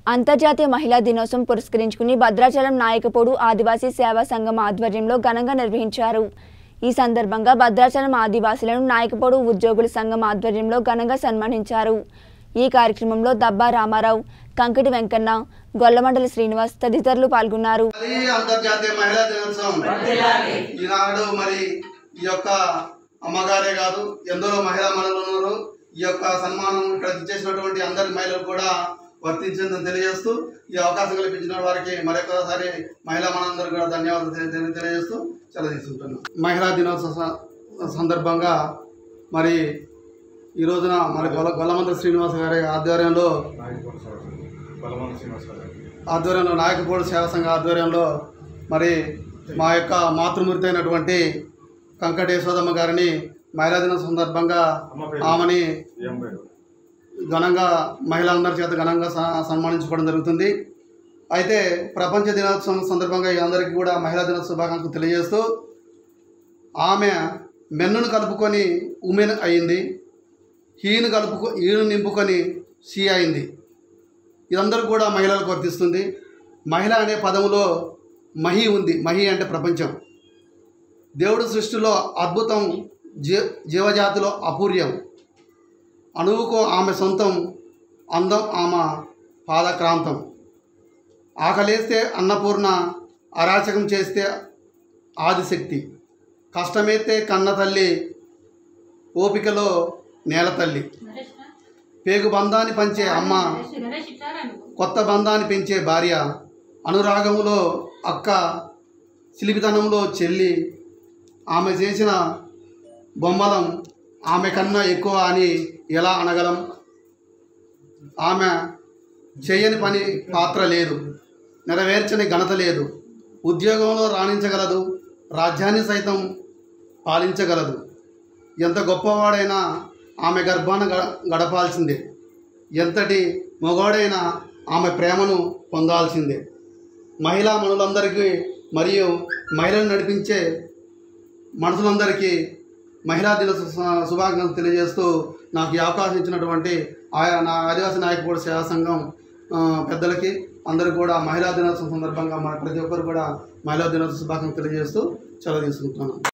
అంతర్జాతీయ మహిళా దినోత్సవం పురస్కరించుకుని భద్రాచలం నాయకపోడు ఆదివాసీ సేవా సంఘం ఆధ్వర్యంలో ఘనంగా నిర్వహించారు ఈ సందర్భంగా భద్రాచలం ఆదివాసీలను నాయకపోడు ఉద్యోగుల సంఘం ఆధ్వర్యంలో ఘనంగా సన్మానించారు ఈ కార్యక్రమంలో దబ్బా రామారావు కంకటి వెంకన్న గొల్లమండలి శ్రీనివాస్ తదితరులు పాల్గొన్నారు అది అంతర్జాతీయ మహిళా దినోత్సవం ఈనాడు మరి ఈ యొక్క అమ్మగారే కాదు ఎందరో మహిళా మనులు ఉన్నారు ఈ యొక్క సన్మానం ఇక్కడ ఇచ్చేసినటువంటి అందరి మహిళలు కూడా వర్తించిందని తెలియజేస్తూ ఈ అవకాశం కల్పించిన వారికి మరొకసారి మహిళా మనందరూ కూడా ధన్యవాదాలు తెలి- తెలి- తెలియజేస్తూ సెలవు తీసుకుంటున్నాం మహిళా దినోత్సవ స- సందర్భంగా మరి ఈ రోజున మరి గొల్ల గొల్లమంత్రి శ్రీనివాస గారి ఆధ్వర్యంలో ఆధ్వర్యంలో నాయకపోడు సేవా సంఘ ఆధ్వర్యంలో మరి మా యొక్క మాతృమూర్తి అయినటువంటి కంకట యశోదమ్మ గారిని మహిళా దినం సందర్భంగా ఆమెని ఘనంగా మహిళలందరి చేత ఘనంగా స- సన్మానించుకోవడం జరుగుతుంది అయితే ప్రపంచ దినోత్సవం సందర్భంగా ఈ అందరికీ కూడా మహిళా దినోత్సవ శుభాకాంక్షలు తెలియజేస్తూ ఆమె మెన్నును కలుపుకొని ఉమెన్ అయింది హీను కలుపుకో ఈను నింపుకొని షీ అయింది ఇదందరూ కూడా మహిళలకు వర్తిస్తుంది మహిళ అనే పదములో మహి ఉంది మహి అంటే ప్రపంచం దేవుడు సృష్టిలో అద్భుతం జీ జీవజాతిలో అపూర్యం అణువుకో ఆమె సొంతం అందం ఆమె పాదక్రాంతం ఆకలేస్తే అన్నపూర్ణ అరాచకం చేస్తే ఆదిశక్తి కష్టమైతే కన్న తల్లి ఓపికలో నేల తల్లి పేగు బంధాన్ని పంచే అమ్మ కొత్త బంధాన్ని పెంచే భార్య అనురాగములో అక్క చిలిపితనంలో చెల్లి ఆమె చేసిన బొమ్మలం ఆమె కన్నా ఎక్కువ అని ఎలా అనగలం ఆమె చేయని పని పాత్ర లేదు నెరవేర్చని ఘనత లేదు ఉద్యోగంలో రాణించగలదు రాజ్యాన్ని సైతం పాలించగలదు ఎంత గొప్పవాడైనా ఆమె గర్భాన గ- గడపాల్సిందే ఎంతటి మగవాడైనా ఆమె ప్రేమను పొందాల్సిందే మహిళా మనులందరికీ మరియు మహిళలు నడిపించే మనుషులందరికీ మహిళా దిన శు- శుభాకాంక్షలు తెలియజేస్తూ నాకు ఈ అవకాశం ఇచ్చినటువంటి ఆయా నా ఆదివాసీ నాయకపోడు సేవా సంఘం ఆ, పెద్దలకి అందరూ కూడా మహిళా దినోత్సవం సందర్భంగా మన ప్రతి ఒక్కరు కూడా మహిళా దినోత్సవ శుభాకాంక్షలు తెలియజేస్తూ సెలవు తీసుకుంటున్నాను